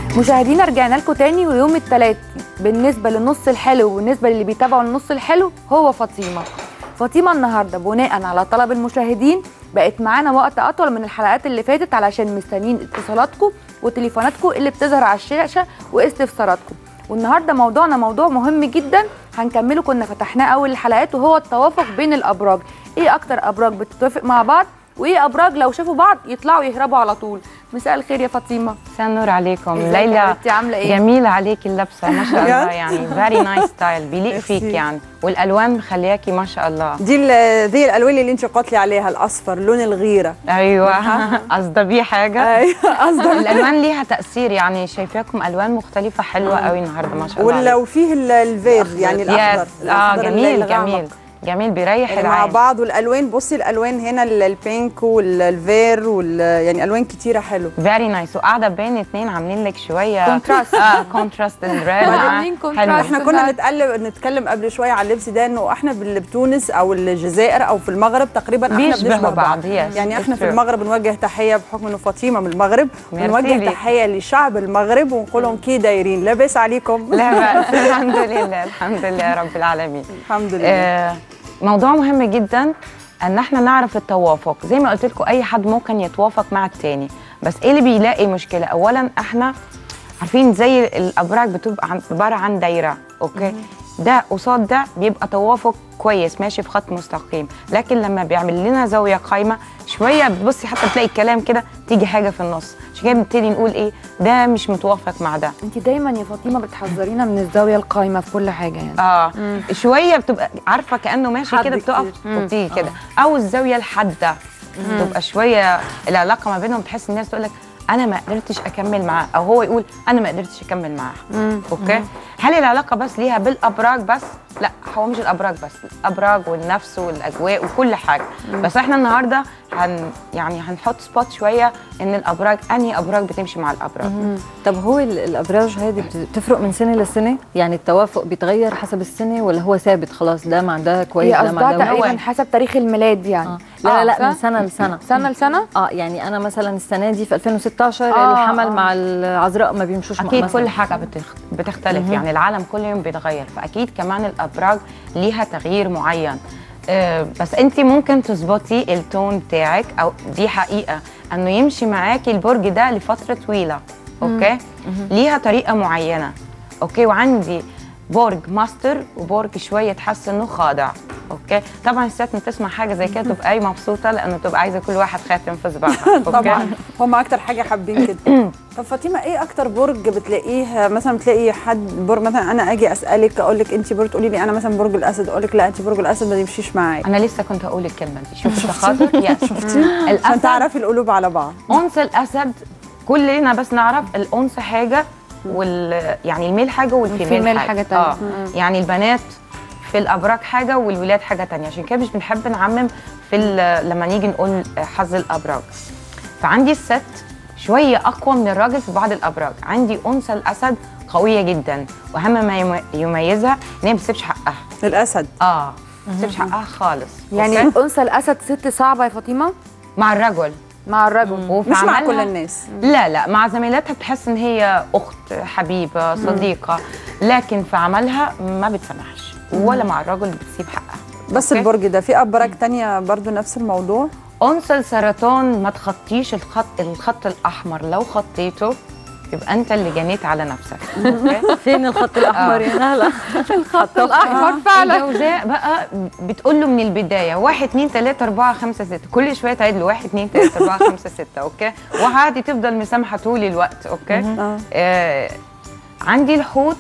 مشاهدينا رجعنا لكم تاني ويوم الثلاث بالنسبه للنص الحلو والنسبه للي بيتابعوا النص الحلو هو فاطمه فاطمه النهارده بناء على طلب المشاهدين بقت معانا وقت اطول من الحلقات اللي فاتت علشان مستنيين اتصالاتكم وتليفوناتكم اللي بتظهر على الشاشه واستفساراتكم والنهارده موضوعنا موضوع مهم جدا هنكمله كنا فتحناه اول الحلقات وهو التوافق بين الابراج ايه اكتر ابراج بتتوافق مع بعض وايه ابراج لو شافوا بعض يطلعوا يهربوا على طول مساء الخير يا فاطمه مساء النور عليكم ازيك يا ليلى حبيبتي عامله ايه جميلة عليكي اللبسة ما شاء الله بجد؟ يعني فيري نايس ستايل بيليق فيك ميرسي. يعني والالوان مخلياكي ما شاء الله دي ال- دي الالوان اللي انت قاتلي عليها الاصفر لون الغيره ايوه قصده بيه حاجه ايوه قصدك الالوان ليها تاثير يعني شايفاكم الوان مختلفه حلوه قوي النهارده ما شاء الله عليكم. ولو فيه ال- الفير يعني الاخضر يس اه الأخضر جميل الغامق. جميل جميل بيريح يعني مع العين بعض والالوان بصي الالوان هنا ال- البينك والفير وال يعني الوان كتيره حلو فيري نايس وقاعده بين اتنين عاملين لك شويه كونتراست. اه كونتراست عاملين كونتراست. احنا كنا نتقلب نتكلم قبل شويه على اللبس ده انه احنا بال- بتونس او الجزائر او في المغرب تقريبا احنا بيشبهوا بنشبه بعض، بعض yes, يعني احنا it's في true. المغرب بنوجه تحيه بحكم انه فاطمه من المغرب ميرسي بنوجه ليك. تحيه لشعب المغرب ونقول لهم كي دايرين لاباس عليكم لا بأس الحمد لله الحمد لله رب العالمين الحمد لله آه، موضوع مهم جدا ان احنا نعرف التوافق زي ما قلت لكم اي حد ممكن يتوافق مع التاني بس ايه اللي بيلاقي مشكله اولا احنا عارفين زي الابراج بتبقى عن- عباره عن دايره اوكي ده قصاد ده بيبقى توافق كويس ماشي في خط مستقيم لكن لما بيعمل لنا زاويه قايمه شويه بتبصي حتى تلاقي الكلام كده تيجي حاجه في النص عشان كده بنبتدي نقول ايه ده مش متوافق مع ده انت دايما يا فاطمه بتحذرينا من الزاويه القايمه في كل حاجه يعني اه شويه بتبقى عارفه كانه ماشي حد كده بتقف كتير. وبتيجي كده او الزاويه الحاده تبقى شويه العلاقه ما بينهم تحس الناس تقول لك انا ما قدرتش اكمل معاه او هو يقول انا ما قدرتش اكمل معاه اوكي هل العلاقه بس ليها بالابراج بس لا هو مش الابراج بس الابراج والنفس والاجواء وكل حاجه بس احنا النهارده هن يعني هنحط سبوت شويه ان الابراج انهي ابراج بتمشي مع الابراج طب هو ال- الابراج هذه بت- بتفرق من سنه لسنه يعني التوافق بيتغير حسب السنه ولا هو ثابت خلاص ده مع ده كويس هي ده مع قصدها ده تقريبا وحش؟ حسب تاريخ الميلاد يعني آه. لا لا لا آه، من صح؟ سنه لسنه سنه لسنه اه يعني انا مثلا السنه دي في 2016 آه، الحمل آه. مع العذراء ما بيمشوش مع اكيد مثلاً. كل حاجه بتخ... بتختلف يعني العالم كل يوم بيتغير فاكيد كمان الابراج ليها تغيير معين آه، بس انت ممكن تظبطي التون بتاعك او دي حقيقه انه يمشي معاكي البرج ده لفتره طويله اوكي ليها طريقه معينه اوكي وعندي برج ماستر وبرج شويه تحس انه خاضع اوكي طبعا الست لما تسمع حاجه زي كده تبقى اي مبسوطه لانه تبقى عايزه كل واحد خاتم في صباعها أوكي؟ طبعا هم اكتر حاجه حابين كده طب فاطمه ايه اكتر برج بتلاقيه مثلا بتلاقي حد برج مثلا انا اجي اسالك اقول لك انت برج تقولي لي انا مثلا برج الاسد اقول لك لا انت برج الاسد ما يمشيش معايا انا لسه كنت اقول الكلمه دي شوفي تخاطر يا عشان الاسد تعرفي القلوب على بعض انثى الاسد كلنا بس نعرف الانثى حاجه وال يعني الميل حاجه والفيميل والفيميل حاجه, حاجة تانية. اه يعني البنات في الابراج حاجه والولاد حاجه تانية عشان كده مش بنحب نعمم في ال- لما نيجي نقول حظ الابراج فعندي الست شويه اقوى من الراجل في بعض الابراج عندي انثى الاسد قويه جدا واهم ما يم- يميزها ان هي ما بتسيبش حقها الاسد اه ما بتسيبش حقها خالص يعني أوكي؟ انثى الاسد ست صعبه يا فاطمه مع الرجل مع الرجل وفي مش مع عملها- كل الناس لا لا مع زميلاتها بتحس ان هي اخت حبيبه صديقه لكن في عملها ما بتسامحش ولا مع الراجل بتسيب حقها بس أوكي؟ البرج ده في ابراج تانية برضو نفس الموضوع انثى السرطان ما تخطيش الخط الخط الاحمر لو خطيته يبقى انت اللي جنيت على نفسك أوكي؟ فين الخط الاحمر يا نهله الخط الاحمر فعلا الجوزاء بقى بتقول له من البدايه واحد اتنين تلاته اربعه خمسه سته كل شويه تعيد له واحد اتنين تلاته اربعه خمسه سته اوكي وعادي تفضل مسامحه طول الوقت اوكي اه آه عندي الحوت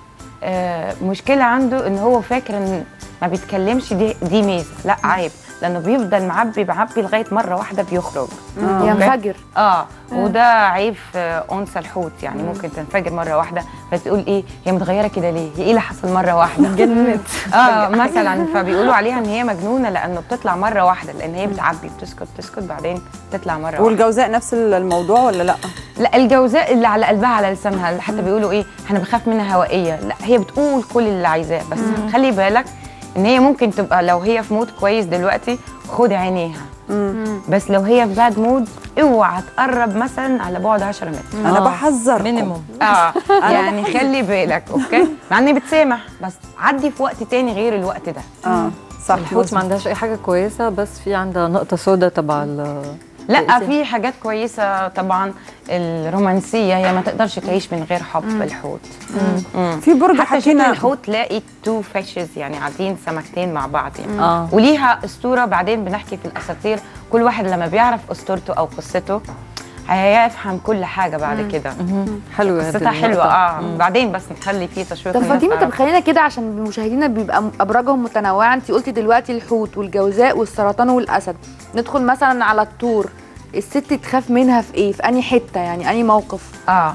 آه مشكله عنده ان هو فاكر ان ما بيتكلمش دي دي ميزه لا عيب لانه بيفضل معبي معبي لغايه مره واحده بيخرج ينفجر اه وده عيب في انثى الحوت يعني ممكن تنفجر مره واحده فتقول ايه هي متغيره كده ليه؟ هي ايه اللي حصل مره واحده؟ جنت اه مثلا فبيقولوا عليها ان هي مجنونه لانه بتطلع مره واحده لان هي بتعبي بتسكت تسكت بعدين تطلع مره واحده والجوزاء نفس الموضوع ولا لا لا الجوزاء اللي على قلبها على لسانها اللي حتى بيقولوا ايه انا بخاف منها هوائيه لا هي بتقول كل اللي عايزاه بس خلي بالك ان هي ممكن تبقى لو هي في مود كويس دلوقتي خد عينيها بس لو هي في باد مود اوعى تقرب مثلا على بعد 10 متر انا آه. بحذركم مينيموم اه يعني خلي بالك اوكي مع اني بتسامح بس عدي في وقت تاني غير الوقت ده اه صح الحوت ما عندهاش اي حاجه كويسه بس في عندها نقطه سودا تبع ال- لا الإنسان. في حاجات كويسه طبعا الرومانسيه هي ما تقدرش تعيش من غير حب الحوت مم. في برج حتى شكل حكينا الحوت تلاقي تو فيشز يعني قاعدين سمكتين مع بعض يعني اه وليها اسطوره بعدين بنحكي في الاساطير كل واحد لما بيعرف اسطورته او قصته هيفهم كل حاجه بعد كده حلوه هذه قصتها حلوه النقطة. اه بعدين بس نخلي فيه تشويق طب الناس فاطمه طب تعرف. خلينا كده عشان مشاهدينا بيبقى م- ابراجهم متنوعه انت قلتي دلوقتي الحوت والجوزاء والسرطان والاسد ندخل مثلا على الطور الست تخاف منها في ايه في انهي حته يعني انهي موقف اه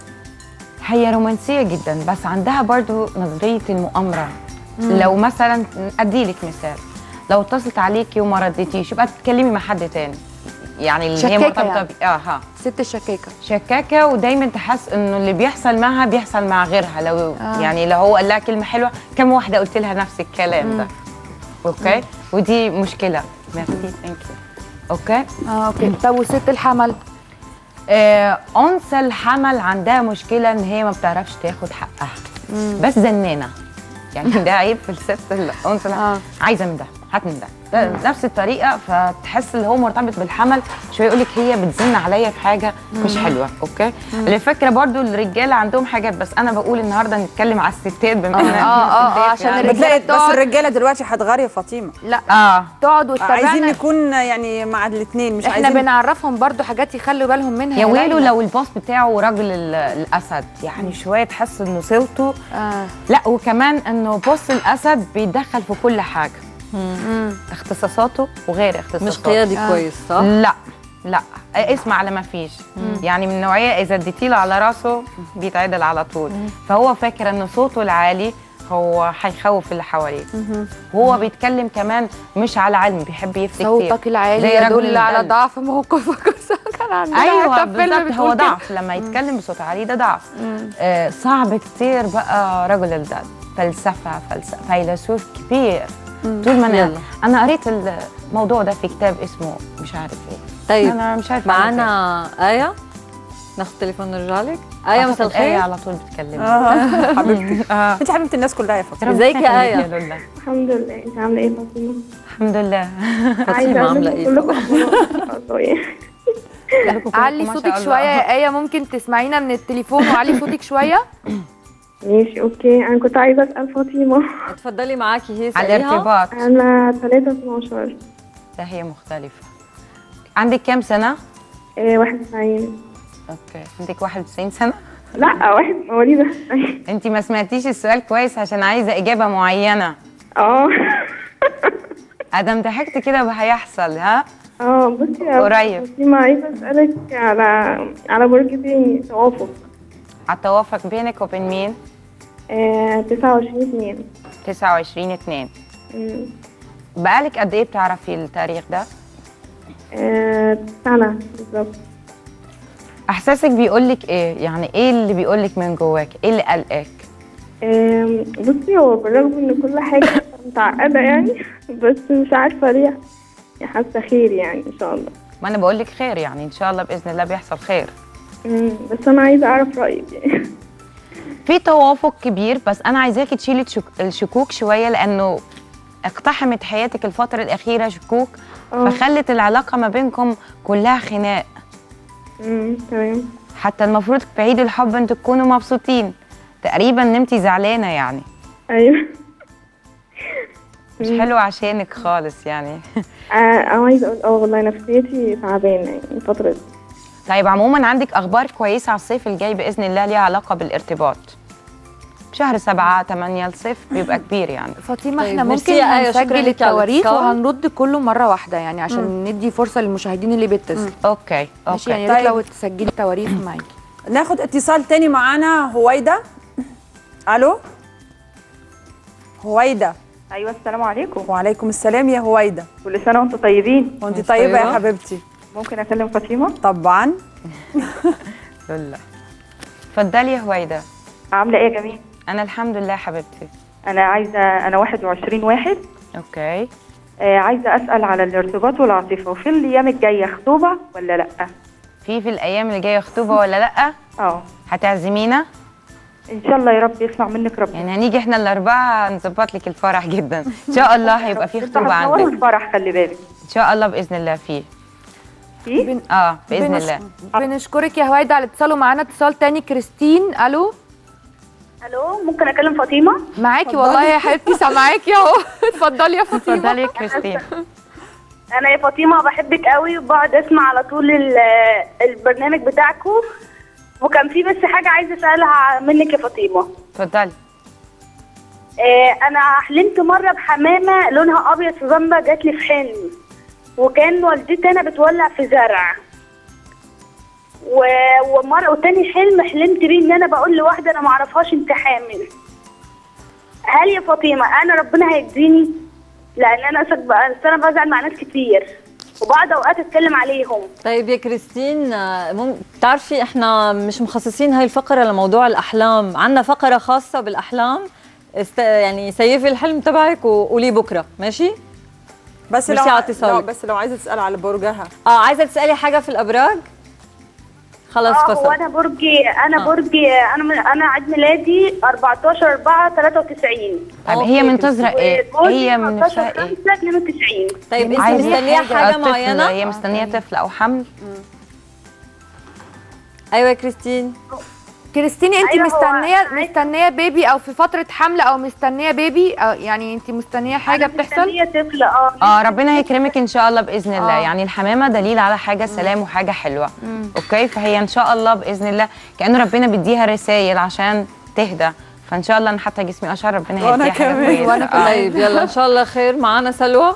هي رومانسيه جدا بس عندها برضو نظريه المؤامره لو مثلا اديلك مثال لو اتصلت عليكي وما رديتيش يبقى تتكلمي مع حد تاني يعني اللي هي شكاكة مرتبطه يعني. بي- اه ها ست الشكاكه شكاكه ودايما تحس انه اللي بيحصل معها بيحصل مع غيرها لو آه. آه. يعني لو هو قال لها كلمه حلوه كم واحده قلت لها نفس الكلام ده اوكي ودي مشكله ميرسي ثانك يو اوكي اه اوكي طب وست الحمل آه، انثى الحمل عندها مشكله ان هي ما بتعرفش تاخد حقها بس زنانه يعني ده عيب في الست الانثى الحمل. آه. عايزه من ده هات من ده ده نفس الطريقه فتحس اللي هو مرتبط بالحمل شويه يقول لك هي بتزن عليا في حاجه مش حلوه اوكي الفكره برضو الرجاله عندهم حاجات بس انا بقول النهارده نتكلم على الستات بما ان آه، آه، آه، عشان الرجالة بتلاقي بس بتقعد- الرجاله دلوقتي هتغار يا فاطمه لا اه تقعد عايزين وتتابعنا نكون يعني مع الاثنين مش احنا عايزين بنعرفهم برضو حاجات يخلوا بالهم منها يا ويله ليلى. لو الباص بتاعه راجل ال- الاسد يعني شويه تحس انه صوته آه. لا وكمان انه بص الاسد بيتدخل في كل حاجه اختصاصاته وغير اختصاصاته مش قيادي آه. كويس صح؟ لا لا اسمع على ما فيش يعني من نوعيه اذا اديتي له على راسه بيتعدل على طول فهو فاكر انه صوته العالي هو حيخوف اللي حواليه وهو بيتكلم كمان مش على علم بيحب يفتي كتير صوتك العالي زي رجل يدل على القلب. ضعف موقفك كان عندنا ايوه حتة فيلم بالظبط هو بتقول كده. ضعف لما يتكلم بصوت عالي ده ضعف آه صعب كتير بقى رجل الدد فلسفه فلسفه فيلسوف كبير طول ما انا يلا. انا قريت الموضوع ده في كتاب اسمه مش عارف ايه طيب انا مش عارفه معانا آية ناخد تليفون نرجع لك آية مساء أعتقد آية الخير على طول بتكلمني اه حبيبتي اه انت حبيبه الناس كلها يا فاطمه ازيك يا آية؟ يا لولا الحمد لله انت عامله ايه يا فاطمه الحمد لله فاطمة عاملة ايه؟ كلكم والله علي ما شاء صوتك الله. شويه يا ايه ممكن تسمعينا من التليفون وعلي صوتك شويه ماشي اوكي انا كنت عايزه اسال فاطمه اتفضلي معاكي هي على سأليها الارتباط انا 3 12 ده هي مختلفة عندك كام سنة؟ إيه 91 اوكي عندك 91 سنة؟ لا واحد مواليد انت ما سمعتيش السؤال كويس عشان عايزة إجابة معينة اه ادم ضحكت كده هيحصل ها؟ اه بصي يا قريب. فاطمه عايزه اسالك على على برج تاني توافق على التوافق بينك وبين مين؟ إيه 29 2 29 2 أمم. بقالك قد ايه بتعرفي التاريخ ده؟ إيه سنه بالظبط احساسك بيقولك ايه؟ يعني ايه اللي بيقولك من جواك؟ ايه اللي قلقك؟ إيه بصي هو بالرغم ان كل حاجه متعقده يعني بس مش عارفه ليه حاسه خير يعني ان شاء الله ما انا بقولك خير يعني ان شاء الله باذن الله بيحصل خير مم، بس انا عايزه اعرف رايك يعني في توافق كبير بس انا عايزاكي تشيلي الشك- الشكوك شويه لانه اقتحمت حياتك الفتره الاخيره شكوك اه. فخلت العلاقه ما بينكم كلها خناق مم، تمام حتى المفروض في عيد الحب انتوا تكونوا مبسوطين تقريبا نمتي زعلانه يعني ايوه مش حلو عشانك خالص يعني آه، انا عايزه اقول اه والله نفسيتي تعبانه يعني الفتره دي طيب عموما عندك اخبار كويسه على الصيف الجاي باذن الله ليها علاقه بالارتباط شهر سبعة تمانية الصيف بيبقى كبير يعني فاطمه طيب، احنا ميرسي ممكن يا آية، شكراً نسجل لك على التواريخ الاتصال. وهنرد كله مره واحده يعني عشان ندي فرصه للمشاهدين اللي بيتصلوا اوكي ماشي يعني اوكي يا ريت طيب. لو تسجلي التواريخ معاكي ناخد اتصال تاني معانا هويدا الو هويدا ايوه السلام عليكم وعليكم السلام يا هويدا كل سنه وانتم طيبين وانت مش طيبه يا طيبة؟ حبيبتي ممكن اكلم فاطمه طبعا لله اتفضلي يا هويدا عامله ايه يا جميل انا الحمد لله حبيبتي انا عايزه انا 21 واحد اوكي آه عايزه اسال على الارتباط والعاطفه وفي الايام الجايه خطوبه ولا لا في في الايام اللي جايه خطوبه ولا لا اه هتعزمينا ان شاء الله يا رب يسمع منك ربنا يعني هنيجي احنا الاربعه نظبط لك الفرح جدا ان شاء الله هيبقى في خطوبه هتصوروا عندك الفرح خلي بالك ان شاء الله باذن الله فيه في بن- اه باذن بنش- الله بنشكرك يا هويدا على اتصاله معانا اتصال تاني كريستين الو الو ممكن اكلم فاطمه معاكي والله يا حبيبتي سامعاكي اهو اتفضلي يا فاطمه اتفضلي يا كريستين انا يا فاطمه بحبك قوي وبقعد اسمع على طول ال- البرنامج بتاعكم وكان في بس حاجه عايزه اسالها منك يا فاطمه اتفضلي آه، انا حلمت مره بحمامه لونها ابيض في بامبا جات لي في حلم وكان والدتي انا بتولع في زرع و... ومره وتاني حلم حلمت بيه ان انا بقول لواحده انا ما اعرفهاش انت حامل هل يا فاطمه انا ربنا هيجزيني لان انا أصل بقى- انا بزعل مع ناس كتير وبعض اوقات اتكلم عليهم طيب يا كريستين آه، مم... بتعرفي احنا مش مخصصين هاي الفقره لموضوع الاحلام عندنا فقره خاصه بالاحلام است... يعني سيفي الحلم تبعك وقولي بكره ماشي بس لو ميرسي على لو اتصالك. بس لو عايزه تسال على برجها اه عايزه تسالي حاجه في الابراج خلاص اه فصل وانا برجي انا برجي انا من- انا عيد ميلادي 14 4 93 طيب أوكي، هي منتظره ايه وجوزي هي من 15 نفسها ايه 5 92 طيب انت عايزة مستنيه آه، حاجه طفل، معينه هي مستنيه طفل او حمل ايوه يا كريستين كريستيني انت أيوة، هو مستنيه عايز- مستنيه بيبي او في فتره حمل او مستنيه بيبي أو يعني انت مستنيه حاجه أنا بتحصل مستنية طفل اه اه ربنا هيكرمك ان شاء الله باذن الله آه. يعني الحمامه دليل على حاجه سلام وحاجه حلوه اوكي فهي ان شاء الله باذن الله كان ربنا بيديها رسائل عشان تهدى فان شاء الله انا حتى جسمي اشعر ربنا وأنا هيديها حاجه كمان. كويسه وأنا آه. طيب يلا ان شاء الله خير معانا سلوى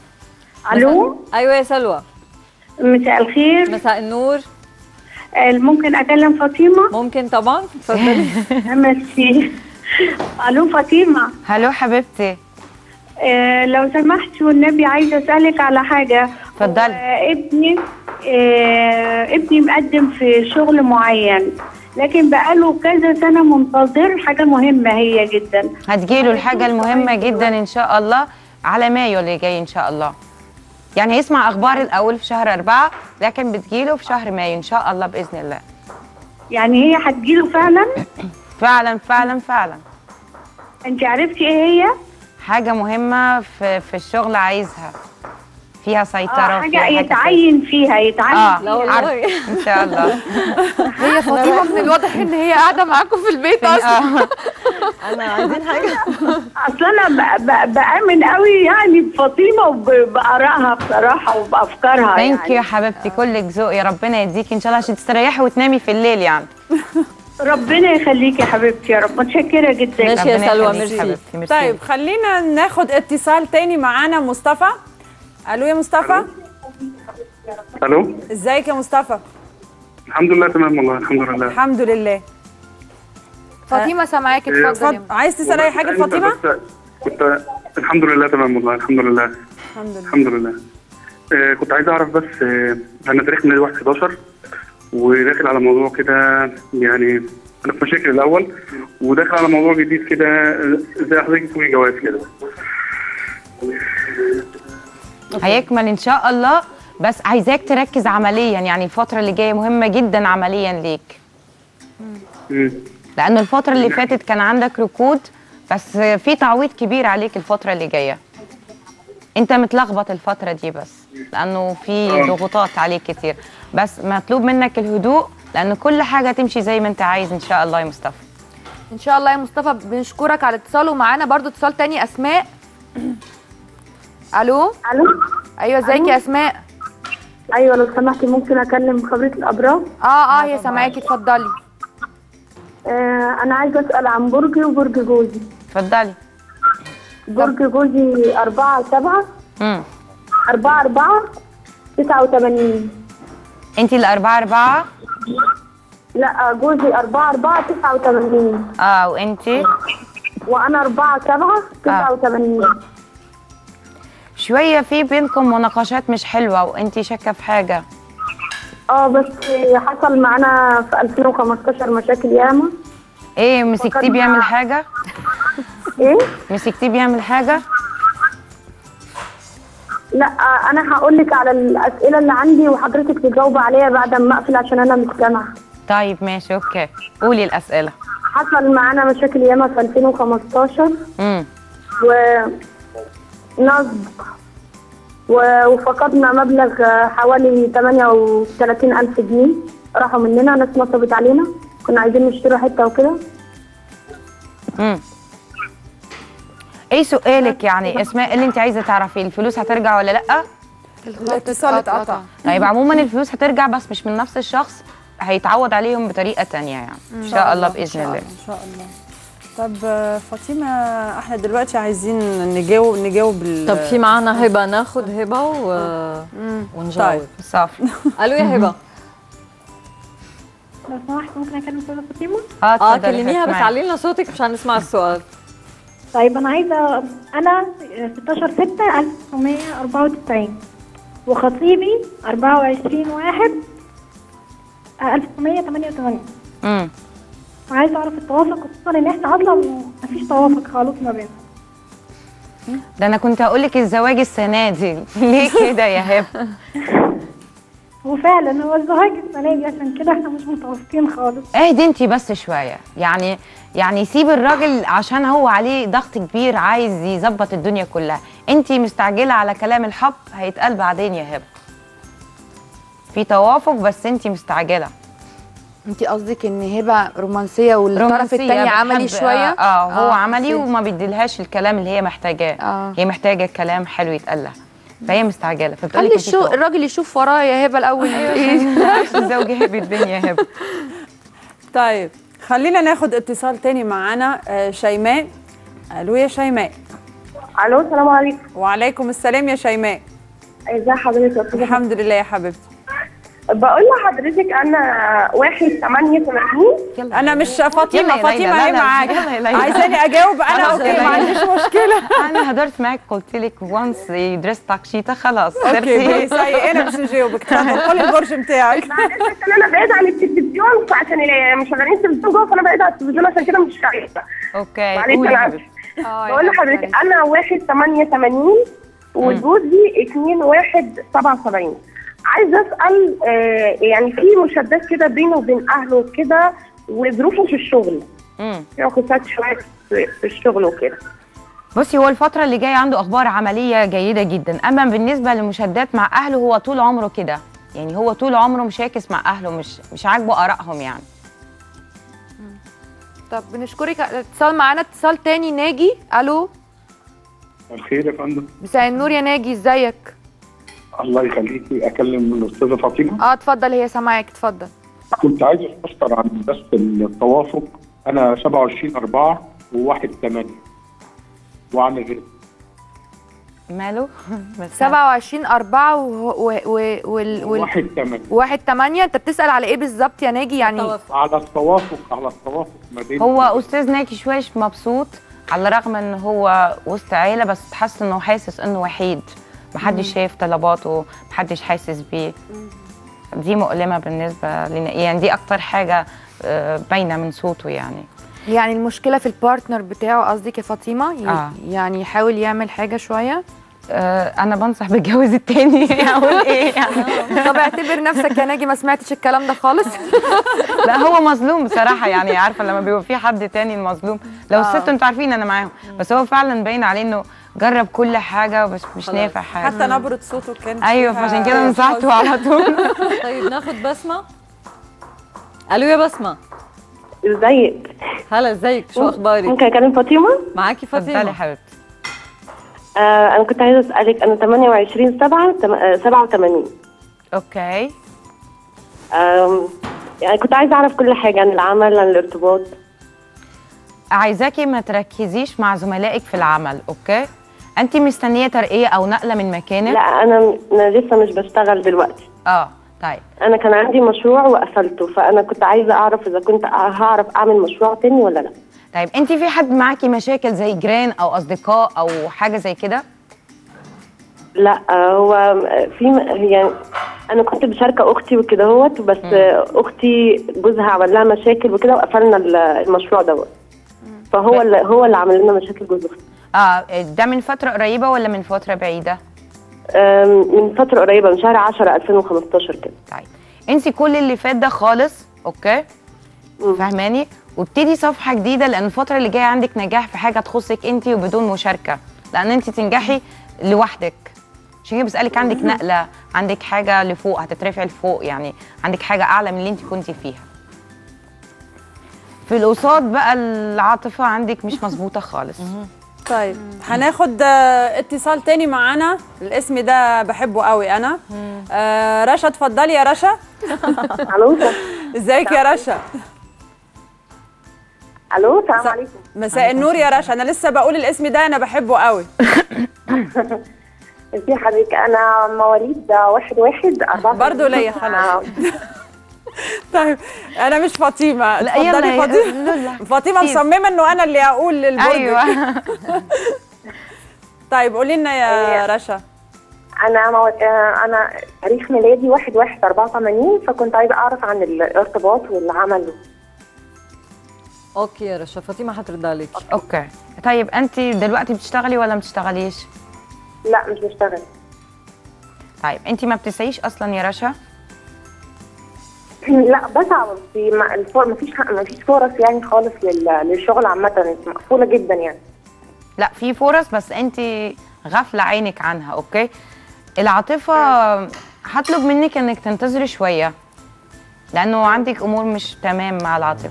الو ايوه يا سلوى مساء الخير مساء النور آه، ممكن اكلم فاطمه ممكن طبعا اتفضلي ميرسي الو فاطمه هلو حبيبتي آه، لو سمحت والنبي عايزه اسالك على حاجه اتفضلي. هو ابني آه، ابني مقدم في شغل معين لكن بقاله كذا سنه منتظر حاجه مهمه هي جدا هتجيله الحاجه المهمه جدا ان شاء الله على مايو اللي جاي ان شاء الله يعني يسمع اخبار الاول في شهر أربعة لكن بتجيله في شهر مايو ان شاء الله باذن الله يعني هي هتجيله فعلا فعلا فعلا فعلا انت عرفتي ايه هي حاجه مهمه في في الشغل عايزها فيها سيطره اه وفيها حاجه كويسة. يتعين فيها يتعين اه لا والله. عارفة. ان شاء الله هي فاطمه من الواضح ان هي قاعده معاكم في البيت اصلا آه. انا عايزين حاجه اصل انا ب- ب- بامن قوي يعني بفاطمه وبارائها بصراحه وبافكارها ثانك يو يعني يا حبيبتي كلك ذوق يا ربنا يديكي ان شاء الله عشان تستريحي وتنامي في الليل يعني ربنا يخليكي يا حبيبتي يا رب متشكره جدا ماشي يا ربنا سلوى، يخليكي ميرسي. حبيبتي، ميرسي. طيب خلينا ناخد اتصال تاني معانا مصطفى الو يا مصطفى الو ازيك يا مصطفى الحمد لله تمام والله الحمد لله الحمد لله فاطمه سامعاكي إيه، اتفضلي اتفضل عايز تسال اي حاجه أنت لفاطمه بس كنت الحمد لله تمام والله الحمد لله الحمد لله الحمد لله آه كنت عايز اعرف بس آه انا تاريخ من 1 11 وداخل على موضوع كده يعني انا في مشاكل الاول وداخل على موضوع جديد كده آه، زي حضرتك تقولي جواز كده هيكمل ان شاء الله بس عايزاك تركز عمليا يعني الفتره اللي جايه مهمه جدا عمليا ليك مم. لان الفتره اللي فاتت كان عندك ركود بس في تعويض كبير عليك الفتره اللي جايه انت متلخبط الفتره دي بس لانه في ضغوطات عليك كتير بس مطلوب منك الهدوء لان كل حاجه تمشي زي ما انت عايز ان شاء الله يا مصطفى ان شاء الله يا مصطفى بنشكرك على اتصال ومعانا برضو اتصال تاني اسماء الو الو ايوه ازيك يا اسماء ايوه لو سمحتي ممكن اكلم خبيره الابراج اه اه هي سامعاكي اتفضلي آه انا عايزه اسال عن برجي وبرج جوزي اتفضلي برج جوزي أربعة سبعة امم أربعة أربعة تسعة وثمانين انت الاربعه اربعه لا جوزي أربعة أربعة تسعة وثمانين اه وانت وأنا أربعة سبعة تسعة وثمانين شويه في بينكم مناقشات مش حلوه وانت شاكه في حاجه اه بس حصل معانا في 2015 مشاكل ياما ايه مسكتيه فكرنا- بيعمل حاجه ايه مسكتيه بيعمل حاجه لا انا هقول لك على الاسئله اللي عندي وحضرتك تجاوب عليها بعد ما اقفل عشان انا مش سامعه طيب ماشي اوكي قولي الاسئله حصل معانا مشاكل ياما في 2015 امم ونصب و- وفقدنا مبلغ حوالي 38 ألف جنيه راحوا مننا ناس نصبت علينا كنا عايزين نشتري حتة وكده امم ايه سؤالك يعني اسماء إيه اللي انت عايزه تعرفيه الفلوس هترجع ولا لا الاتصال اتقطع طيب عموما الفلوس هترجع بس مش من نفس الشخص هيتعوض عليهم بطريقه تانية يعني ان شاء الله باذن الله ان شاء الله طب آه، فاطمه احنا دلوقتي عايزين نجاوب نجاوب ال- طب في معنا هبه ناخد هبه و... ونجاوب طيب. صافي الو يا هبه لو سمحت ممكن أكلم أستاذة فاطمة؟ اه اه اتفضلي كلميها بس هسمعك. علي لنا صوتك مشان نسمع السؤال طيب أنا عايزة أنا 16 6 1994 وخطيبي 24 1 1988 امم وعايزة أعرف التوافق خصوصا إن إحنا أصلا مفيش توافق خالص ما بيننا ده انا كنت هقول لك الزواج السنه دي ليه كده يا هبه وفعلا هو الزواج السنة دي عشان كده إحنا مش متوافقين خالص اهدي انت بس شويه يعني يعني سيب الراجل عشان هو عليه ضغط كبير عايز يظبط الدنيا كلها انت مستعجله على كلام الحب هيتقال بعدين يا هبه في توافق بس انت مستعجله انت قصدك ان هبه رومانسيه والطرف رومانسية الثاني عملي بتحب- شويه اه, آه هو آه، عملي حسيت. وما بيديلهاش الكلام اللي هي محتاجاه آه. هي محتاجه كلام حلو يتقال لها فهي مستعجله فبتقول خلي الشو الراجل يشوف وراه يا هبه الاول زوجي هبه الدنيا يا هبه طيب خلينا ناخد اتصال تاني معانا آه، شيماء الو يا شيماء ألو السلام عليكم وعليكم السلام يا شيماء ازي حضرتك يا أستاذة الحمد لله يا حبيبتي بقول لحضرتك انا واحد ثمانية ثمانين انا مش فاطمه يلا يا ليلى، فاطمه لا، اهي لا، معاك يلا يا ليلى. عايزاني اجاوب انا خلاص اوكي يا ما ليلى. عنديش مشكله انا هدرت معاك قلت لك وانس درست تاكشيتا خلاص اوكي صرتي بس هي انا مش هجاوبك اتفضل قولي البرج بتاعك معلش عشان انا بعيد عن التلفزيون فعشان اللي مشغلين التلفزيون جوه فانا بعيد عن التلفزيون عشان كده مش شايفه اوكي معلش قولي انا يا عارفة. حبيبتي بقول لحضرتك انا واحد ثمانية ثمانين وجوزي اتنين واحد سبعة وسبعين عايزه اسال آه يعني في مشادات كده بينه وبين اهله وكده وظروفه في الشغل مم. في عقوبات شويه في في الشغل وكده بصي هو الفترة اللي جاية عنده أخبار عملية جيدة جدا، أما بالنسبة للمشادات مع أهله هو طول عمره كده، يعني هو طول عمره مشاكس مع أهله مش مش عاجبه آرائهم يعني. طب بنشكرك على الاتصال معانا اتصال تاني ناجي الو الخير يا فندم مساء النور يا ناجي ازيك الله يخليكي اكلم الاستاذه فاطمه اه اتفضل هي سامعاك اتفضل كنت عايز استفسر عن بس التوافق انا 27 4 و1 8 وعن غير ماله؟ بس 27 4 و و و وال وال 1 8 واحد 8 انت بتسأل على ايه بالظبط يا ناجي يعني توافق. على التوافق على التوافق ما بين هو أستاذ ناجي شوية مبسوط على الرغم إن هو وسط عيلة بس تحس إنه حاسس إنه وحيد، محدش شايف طلباته، محدش حاسس بيه. دي مؤلمة بالنسبة لنا يعني دي أكتر حاجة آه، باينة من صوته يعني. يعني المشكله في البارتنر بتاعه قصدك يا فاطمه ي- آه. يعني يحاول يعمل حاجه شويه آه، انا بنصح بالجواز التاني اقول ايه يعني طب اعتبر نفسك يا ناجي ما سمعتش الكلام ده خالص لا هو مظلوم بصراحه يعني عارفه لما بيبقى في حد تاني المظلوم لو الست انتوا عارفين انا معاهم بس هو فعلا باين عليه انه جرب كل حاجه بس مش خلاص. نافع حاجه حتى نبره صوته كانت ايوه فيها فعشان كده نصحته على طول طيب ناخد بسمه الو يا بسمه ازيك هلا ازيك شو اخبارك ممكن اكلم فاطمه معاكي اتفضلي فاطمه حبيبتي آه انا كنت عايزه اسالك انا 28 7 87 اوكي آم، يعني كنت عايزه اعرف كل حاجه عن العمل عن الارتباط عايزاكي ما تركزيش مع زملائك في العمل اوكي انت مستنيه ترقيه او نقله من مكانك لا انا انا لسه مش بشتغل دلوقتي اه طيب انا كان عندي مشروع وقفلته فانا كنت عايزه اعرف اذا كنت هعرف اعمل مشروع تاني ولا لا طيب انت في حد معاكي مشاكل زي جيران او اصدقاء او حاجه زي كده لا آه، هو في يعني انا كنت بشاركه اختي وكده هوت بس آه، اختي جوزها عمل لها مشاكل وكده وقفلنا ال- المشروع دوت فهو اللي هو اللي عمل لنا مشاكل جوز اختي اه ده من فتره قريبه ولا من فتره بعيده آم، من فتره قريبه من شهر 10 2015 كده طيب انسي كل اللي فات ده خالص اوكي فاهماني وابتدي صفحه جديده لان الفتره اللي جايه عندك نجاح في حاجه تخصك انت وبدون مشاركه لان انت تنجحي لوحدك عشان كده بسالك عندك نقله عندك حاجه لفوق هتترفعي لفوق يعني عندك حاجه اعلى من اللي انت كنتي فيها في القصاد بقى العاطفه عندك مش مظبوطه خالص طيب هناخد آه، اتصال تاني معانا الاسم ده بحبه قوي انا آه رشا اتفضلي يا رشا الو ازيك يا رشا الو السلام عليكم مساء النور يا رشا انا لسه بقول الاسم ده انا بحبه قوي ازي حضرتك انا مواليد واحد واحد أربعة برضه ليا خلاص طيب انا مش فاطمه لا، يلا اتفضلي يا- فاطمه لا، فاطمه كتير. مصممه انه انا اللي اقول للبرج ايوه طيب قولي لنا يا رشا انا مو... آه، انا تاريخ ميلادي واحد واحد أربعة وثمانين فكنت عايزه اعرف عن الارتباط والعمل اوكي يا رشا فاطمه حترد عليك اوكي طيب انت دلوقتي بتشتغلي ولا ما بتشتغليش لا مش بشتغل طيب انت ما بتسعيش اصلا يا رشا لا بسعى بس ما الفر... مفيش مفيش فرص يعني خالص لل... للشغل عامه مقفوله جدا يعني لا في فرص بس انت غافله عينك عنها اوكي العاطفه هطلب منك انك تنتظري شويه لانه عندك امور مش تمام مع العاطفه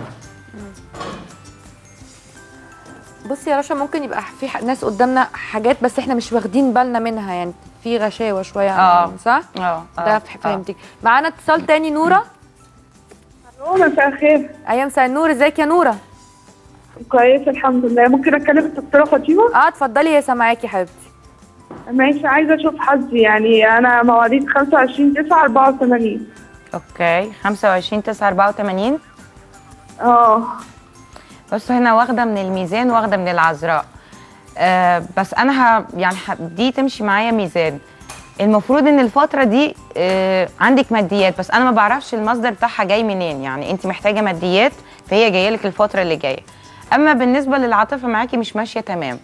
بصي يا رشا ممكن يبقى في ح- ناس قدامنا حاجات بس احنا مش واخدين بالنا منها يعني في غشاوه شويه اه. عنهم، صح؟ اه ده ف- فهمتك معانا اتصال تاني نوره مساء الخير ايام مساء النور ازيك يا نوره كويس الحمد لله ممكن اتكلم الدكتوره فاطمه اه اتفضلي يا سامعاكي حبيبتي ماشي عايزه اشوف حظي يعني انا مواليد 25 9 84 اوكي 25 9 84 اه بص هنا واخده من الميزان واخده من العذراء آه بس انا ه... يعني ح... دي تمشي معايا ميزان المفروض ان الفتره دي آه عندك ماديات بس انا ما بعرفش المصدر بتاعها جاي منين يعني انت محتاجه ماديات فهي جايه لك الفتره اللي جايه اما بالنسبه للعاطفه معاكي مش ماشيه تمام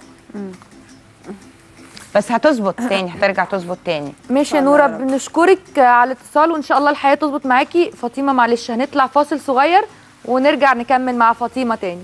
بس هتظبط تاني هترجع تظبط تاني ماشي يا نوره بنشكرك على الاتصال وان شاء الله الحياه تظبط معاكي فاطمه معلش هنطلع فاصل صغير ونرجع نكمل مع فاطمه تاني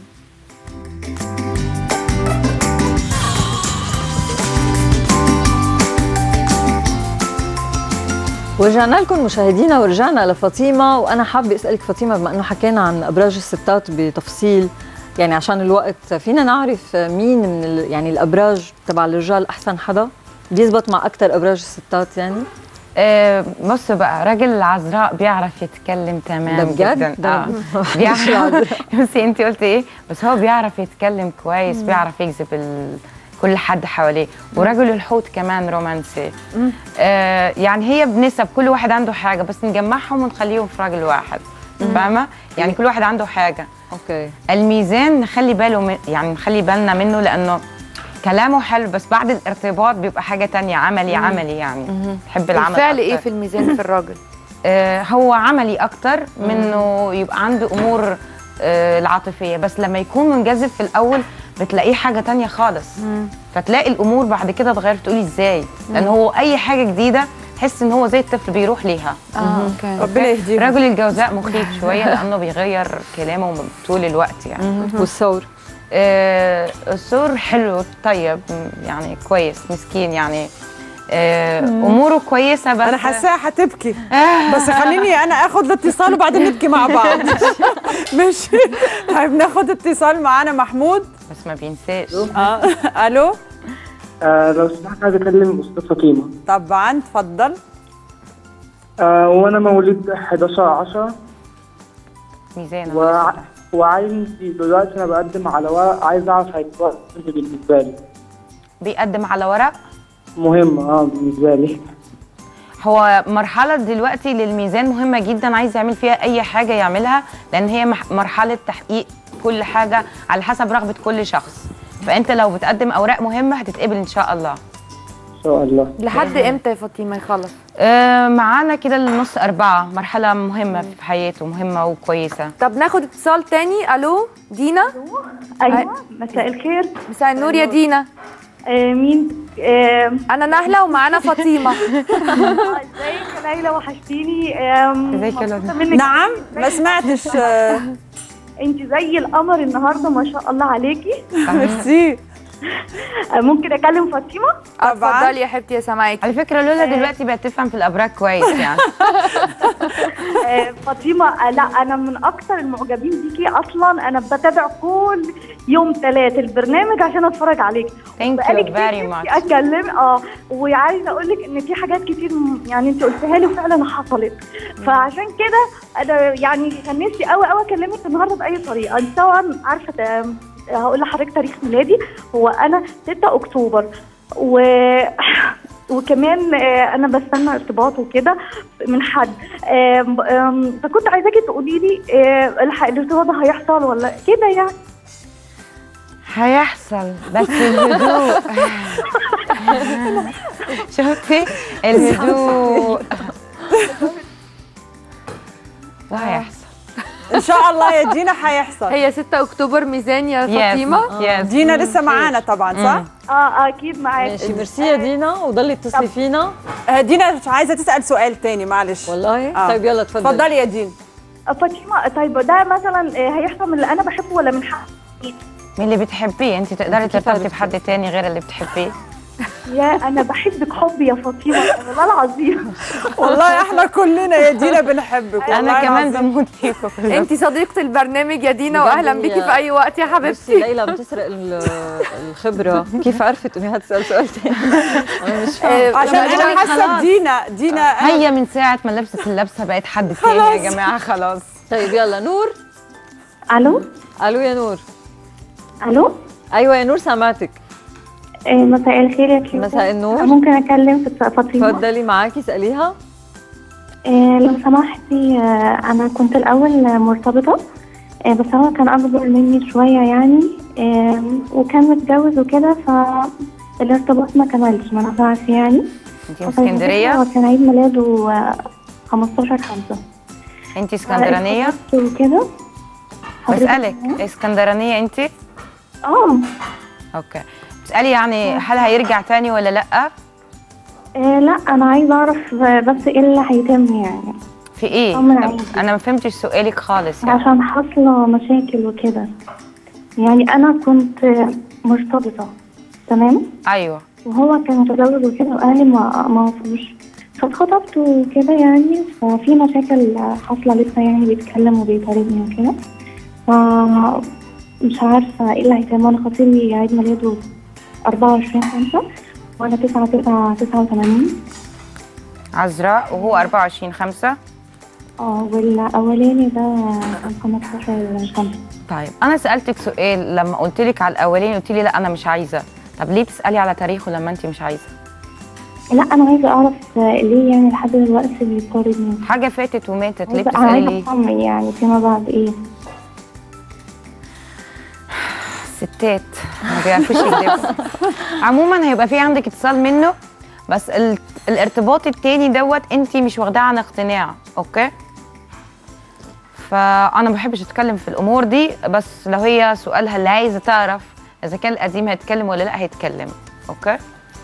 ورجعنا لكم مشاهدينا ورجعنا لفاطمه وانا حابه اسالك فاطمه بما انه حكينا عن ابراج الستات بتفصيل يعني عشان الوقت فينا نعرف مين من ال- يعني الابراج تبع الرجال احسن حدا بيزبط مع اكثر ابراج الستات يعني آه بص بقى راجل العذراء بيعرف يتكلم تمام ده بجد؟ جدا ده اه مش بيعرف العذراء. بصي انت قلتي ايه بس هو بيعرف يتكلم كويس بيعرف يجذب ال... كل حد حواليه ورجل الحوت كمان رومانسي آه يعني هي بنسب كل واحد عنده حاجه بس نجمعهم ونخليهم في راجل واحد فاهمه يعني كل واحد عنده حاجه اوكي الميزان نخلي باله من يعني نخلي بالنا منه لانه كلامه حلو بس بعد الارتباط بيبقى حاجه تانية عملي عملي يعني بحب العمل الفعل ايه أكتر. في الميزان في الراجل آه، هو عملي اكتر من انه يبقى عنده امور آه، العاطفيه بس لما يكون منجذب في الاول بتلاقيه حاجه تانية خالص فتلاقي الامور بعد كده اتغيرت تقولي ازاي لان هو اي حاجه جديده تحس ان هو زي الطفل بيروح ليها اه اوكي ربنا يهديهم رجل الجوزاء مخيف شويه لانه بيغير كلامه طول الوقت يعني والثور آه، الثور حلو طيب يعني كويس مسكين يعني آه، اموره كويسه بس انا حاساها هتبكي بس خليني انا اخد الاتصال وبعدين نبكي مع بعض ماشي طيب ناخد اتصال معانا محمود بس ما بينساش اه الو آه لو سمحت عايز اكلم استاذ فاطمه طبعا اتفضل آه وانا مواليد 11 10 ميزان وع... وعندي دلوقتي انا بقدم على ورق عايز اعرف هيبقى إيه بالنسبه لي بيقدم على ورق مهم اه بالنسبه لي هو مرحلة دلوقتي للميزان مهمة جدا عايز يعمل فيها أي حاجة يعملها لأن هي مح- مرحلة تحقيق كل حاجة على حسب رغبة كل شخص فأنت لو بتقدم أوراق مهمة هتتقبل إن شاء الله ان شاء الله لحد امتى يا فاطمه يخلص آه معانا كده لنص أربعة مرحلة مهمة في حياته مهمة وكويسة طب ناخد اتصال تاني الو دينا ايوه مساء الخير مساء النور يا دينا آه مين آه انا نهله ومعانا فاطمه ازيك يا ليلى وحشتيني آم، ازيك يا مبسوطة لولو؟ منك نعم ما سمعتش آه، انت زي القمر النهارده ما شاء الله عليكي ميرسي آه، ممكن اكلم فاطمه طبعا اتفضلي يا حبيبتي يا سماعك على فكره لولا دلوقتي بقت تفهم في الابراج كويس يعني آه، فاطمه آه، لا انا من اكثر المعجبين بيكي اصلا انا بتابع كل يوم ثلاث البرنامج عشان اتفرج عليك ثانك بقالي يو كتير فيري نفسي ماتش اتكلم اه وعايزه اقول لك ان في حاجات كتير م- يعني انت قلتها لي وفعلا حصلت فعشان كده انا يعني كان نفسي قوي قوي اكلمك النهارده باي طريقه انت طبعا عارفه تا- هقول لحضرتك تاريخ ميلادي هو انا 6 اكتوبر و وكمان آه، انا بستنى ارتباط وكده من حد آم، آم، فكنت عايزاكي تقولي لي آه، الح- الارتباط ده هيحصل ولا كده يعني هيحصل بس الهدوء شفتي الهدوء وهيحصل ان شاء الله يا دينا هيحصل هي 6 اكتوبر ميزان يا Yes, فاطمه yes. دينا لسه معانا طبعا صح؟ اه اكيد معاك ماشي ميرسي يا دينا وضلي اتصلي فينا آه، دينا مش عايزه تسال سؤال تاني معلش والله آه. طيب يلا اتفضلي اتفضلي يا دينا فاطمه طيب ده مثلا آه، هيحصل من اللي انا بحبه ولا من حق من اللي بتحبيه انت تقدري أنت كيف ترتبطي عرفتي؟ بحد تاني غير اللي بتحبيه يا انا بحبك حب يا فاطمه والله العظيم والله احنا كلنا يا دينا بنحبك والله انا كمان العظيم. بموت فيكم كلكم. انت صديقه البرنامج يا دينا بجد واهلا هي- بيكي في اي وقت يا بصي حبيبتي ليلى بتسرق ال- الخبره كيف عرفت اني هتسال سؤال ثاني انا مش فاهمه آه، عشان أنا انا حاسه بدينا دينا هي من ساعه ما لبست اللبسه بقت حد تاني يا جماعه خلاص طيب يلا نور الو الو يا نور الو ايوه يا نور سامعتك آه، مساء الخير يا كيوتا مساء النور. ممكن اكلم في فاطمه اتفضلي معاكي اساليها آه، لو سمحتي آه، انا كنت الاول مرتبطه آه، بس هو كان اكبر مني شويه يعني آه، وكان متجوز وكده فالارتباط ما كملش ما نفعش يعني انت من اسكندريه هو كان عيد ميلاده آه، 15 5 انت اسكندرانيه وكده حضرتك بسالك اسكندرانيه انت اه اوكي بتسالي يعني هل هيرجع تاني ولا لا آه، لا انا عايزه اعرف آه، بس ايه اللي هيتم يعني في ايه طمن عليكي. انا ما فهمتش سؤالك خالص يعني عشان حاصله مشاكل وكده يعني انا كنت آه، مرتبطه تمام ايوه وهو كان متزوج وكده واهلي ما ما وافقوش فاتخطبت وكده يعني ففي مشاكل حاصله لسه يعني بيتكلم وبيطاردني وكده ف مش عارفه ايه اللي هيتم انا خطيبي عيد ميلاده 24 5 وانا 9 9 89 عذراء وهو 24 5 اه والاولاني ده كان 15 5 طيب انا سالتك سؤال لما قلت لك على الاولاني قلت لي لا انا مش عايزه طب ليه بتسالي على تاريخه لما انت مش عايزه لا انا عايزه اعرف ليه يعني لحد دلوقتي بيطاردني حاجه فاتت وماتت ليه عايزه بتسالي عايزة ليه اطمن يعني فيما بعد ايه ستات ما بيعرفوش يكذبوا عموما هيبقى في عندك اتصال منه بس ال... الارتباط التاني دوت انت مش واخداه عن اقتناع اوكي فانا ما بحبش اتكلم في الامور دي بس لو هي سؤالها اللي عايزه تعرف اذا كان القديم هيتكلم ولا لا هيتكلم اوكي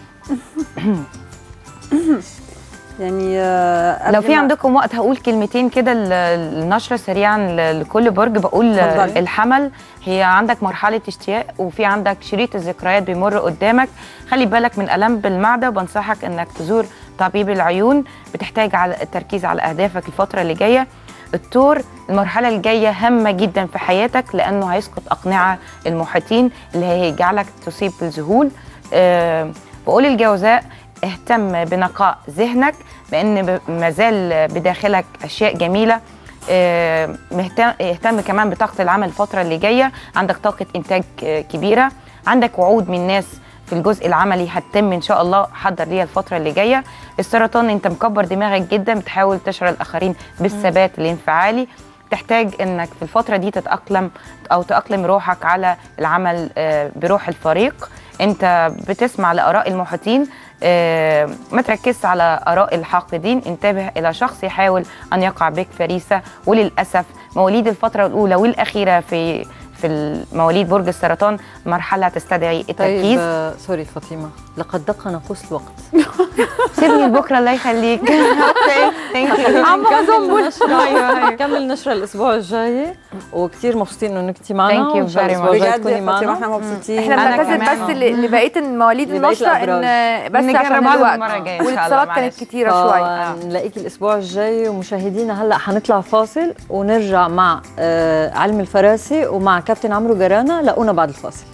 يعني آه، لو قبل في ما- عندكم وقت هقول كلمتين كده ل- النشرة سريعا ل- لكل برج بقول اتفضلي. الحمل هي عندك مرحلة اشتياق وفي عندك شريط الذكريات بيمر قدامك خلي بالك من ألم بالمعدة وبنصحك انك تزور طبيب العيون بتحتاج على التركيز على أهدافك الفترة اللي جاية التور المرحلة الجاية هامة جدا في حياتك لأنه هيسقط أقنعة المحيطين اللي هيجعلك تصيب بالذهول أه بقول الجوزاء اهتم بنقاء ذهنك بان ب- ما زال بداخلك اشياء جميله آه، مهتم اهتم كمان بطاقه العمل الفتره اللي جايه عندك طاقه انتاج آه، كبيره عندك وعود من ناس في الجزء العملي هتتم ان شاء الله حضر ليها الفتره اللي جايه السرطان انت مكبر دماغك جدا بتحاول تشعر الاخرين بالثبات الانفعالي تحتاج انك في الفتره دي تتاقلم او تاقلم روحك على العمل آه، بروح الفريق انت بتسمع لاراء المحيطين آه، ما تركزش على اراء الحاقدين انتبه الى شخص يحاول ان يقع بك فريسه وللاسف مواليد الفتره الاولى والاخيره في في مواليد برج السرطان مرحله تستدعي طيب التركيز آه، سوري فاطمه لقد دق ناقوس الوقت سيبني لبكره الله يخليك اوكي ثانك يو عم نكمل نشرة نكمل نشرة الأسبوع الجاي وكثير مبسوطين إنه كنتي معنا Thank you وإن شاء الله very الأسبوع much. الجاي بجد تكوني يا فاطمه معنا احنا مبسوطين احنا أنا بنعتذر كمان. بس ل- لبقيه المواليد لبقية النشره ان الأبراج. بس نجرب عشان هذا الوقت المرة الجاية إن شاء الله، والاتصالات كانت معلش. كتيره شويه نلاقيك الأسبوع الجاي ومشاهدينا هلا حنطلع فاصل ونرجع مع آه، علم الفراسي ومع كابتن عمرو جرانا لاقونا بعد الفاصل